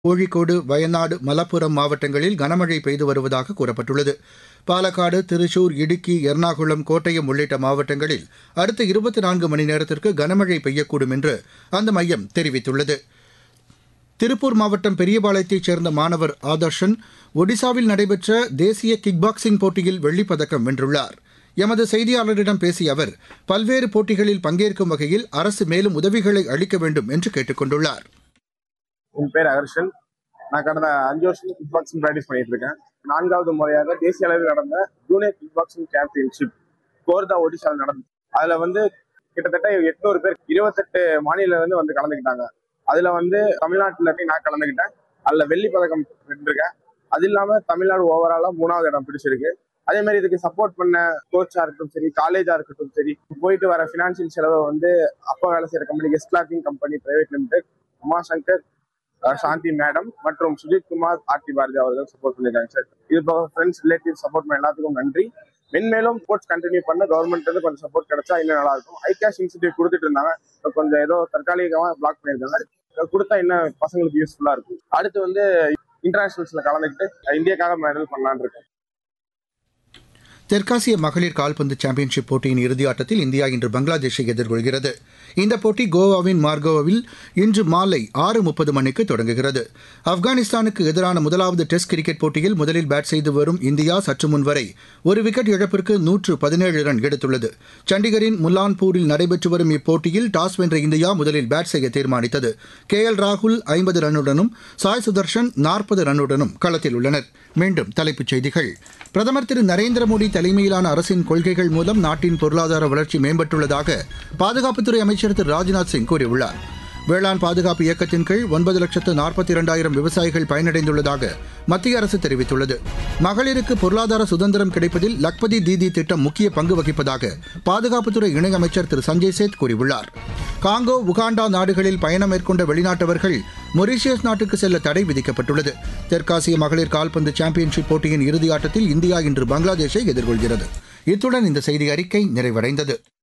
கோழிக்கோடு வயநாடு மலப்புரம் மாவட்டங்களில் கனமழை பெய்து வருவதாக கூறப்பட்டுள்ளது பாலக்காடு திருச்சூர் இடுக்கி எர்ணாகுளம் கோட்டயம் உள்ளிட்ட மாவட்டங்களில் அடுத்த இருபத்தி நான்கு மணி நேரத்திற்கு கனமழை பெய்யக்கூடும் என்று அந்த மையம் தெரிவித்துள்ளது திருப்பூர் மாவட்டம் பெரியபாளையத்தைச் சேர்ந்த மாணவர் ஆதர்ஷன் ஒடிசாவில் நடைபெற்ற தேசிய கிக் பாக்ஸிங் போட்டியில் வெள்ளிப் பதக்கம் வென்றுள்ளார் எமது செய்தியாளரிடம் பேசிய அவர் பல்வேறு போட்டிகளில் பங்கேற்கும் வகையில் அரசு மேலும் உதவிகளை அளிக்க வேண்டும் என்று கேட்டுக் கொண்டுள்ளார் என் பேர் அகர்ஷன் நான் கடந்த அஞ்சு வருஷம் கிக் பாக்ஸிங் ப்ராக்டிஸ் பண்ணிட்டு இருக்கேன் நான்காவது முறையாக தேசிய அளவில் நடந்த junior kick boxing championship Khordha ஒடிசாவில் நடந்தது அதுல வந்து கிட்டத்தட்ட எட்நூறு பேர் இருபத்தெட்டு மாநில இருந்து வந்து கலந்துக்கிட்டாங்க அதுல வந்து தமிழ்நாட்டுல இருந்து நான் கலந்துக்கிட்டேன் அதுல வெள்ளி பதக்கம் வென்றிருக்கேன் அது இல்லாம தமிழ்நாடு ஓவராலா மூணாவது இடம் பிடிச்சிருக்கு அதே மாதிரி இதுக்கு சப்போர்ட் பண்ண கோச்சா இருக்கட்டும் சரி காலேஜா இருக்கட்டும் சரி போயிட்டு வர பினான்சியல் செலவை வந்து அப்பா வேலை செய்யற company guest clothing company private limited Umashankar அஹ் சாந்தி மேடம் மற்றும் சுஜித் குமார் ஆர்த்தி பாரதி அவர்கள் சப்போர்ட் பண்ணிருக்காங்க சார் இது போக ஃப்ரெண்ட்ஸ் ரிலேட்டிவ் சப்போர்ட் பண்ண எல்லாத்துக்கும் நன்றி மென்மேலும் ஸ்போர்ட்ஸ் கண்டினியூ பண்ண கவர்மெண்ட் இருந்து கொஞ்சம் சப்போர்ட் கிடைச்சா இன்னும் நல்லா இருக்கும் ஐ கேஷ் இன்ஸ்டியூட் கொடுத்துட்டு இருந்தாங்க இப்ப கொஞ்சம் ஏதோ தற்காலிகமாக பிளாக் பண்ணியிருக்காங்க இதை கொடுத்தா இன்னும் பசங்களுக்கு யூஸ்ஃபுல்லா இருக்கும் அடுத்து வந்து இன்டர்நேஷனல்ஸ்ல கலந்துக்கிட்டு இந்தியாக்காக மெடல் பண்ணலான்னு இருக்கேன் தெற்காசிய மகளிர் கால்பந்து சாம்பியன்ஷிப் போட்டியின் இறுதி ஆட்டத்தில் இந்தியா இன்று பங்களாதேஷை எதிர்கொள்கிறது இந்த போட்டி கோவாவின் மார்கோவில் இன்று மாலை ஆறு முப்பது மணிக்கு தொடங்குகிறது ஆப்கானிஸ்தானுக்கு எதிரான முதலாவது டெஸ்ட் கிரிக்கெட் போட்டியில் முதலில் பேட் செய்து வரும் இந்தியா சற்று முன் வரை ஒரு விக்கெட் இழப்பிற்கு நூற்று பதினேழு ரன் எடுத்துள்ளது சண்டிகரின் முல்லான்பூரில் நடைபெற்று வரும் இப்போட்டியில் டாஸ் வென்ற இந்தியா முதலில் பேட் செய்ய தீர்மானித்தது கே எல் ராகுல் ஐம்பது ரன்னுடனும் சாய் சுதர்ஷன் நாற்பது ரன்னுடனும் களத்தில் உள்ளனர் மீண்டும் தலைப்புச் செய்திகள் பிரதமர் திரு நரேந்திர மோடி தலைமையிலான அரசின் கொள்கைகள் மூலம் நாட்டின் பொருளாதார வளர்ச்சி மேம்பட்டுள்ளதாக பாதுகாப்புத்துறை அமைச்சர் திரு ராஜ்நாத் சிங் கூறியுள்ளார் வேளாண் பாதுகாப்பு இயக்கத்தின் கீழ் ஒன்பது லட்சத்து நாற்பத்தி இரண்டாயிரம் விவசாயிகள் பயனடைந்துள்ளதாக மத்திய அரசு தெரிவித்துள்ளது மகளிருக்கு பொருளாதார சுதந்திரம் கிடைப்பதில் லக்பதி தீதி திட்டம் முக்கிய பங்கு வகிப்பதாக பாதுகாப்புத்துறை இணையமைச்சர் திரு சஞ்சய் சேத் கூறியுள்ளார் காங்கோ உகாண்டா நாடுகளில் பயணம் மேற்கொண்ட வெளிநாட்டவர்கள் மொரீஷியஸ் நாட்டுக்கு செல்ல தடை விதிக்கப்பட்டுள்ளது தெற்காசிய மகளிர் கால்பந்து சாம்பியன்ஷிப் போட்டியின் இறுதி ஆட்டத்தில் இந்தியா இன்று பங்களாதேஷை எதிர்கொள்கிறது இத்துடன் இந்த செய்தி அறிக்கை நிறைவடைந்தது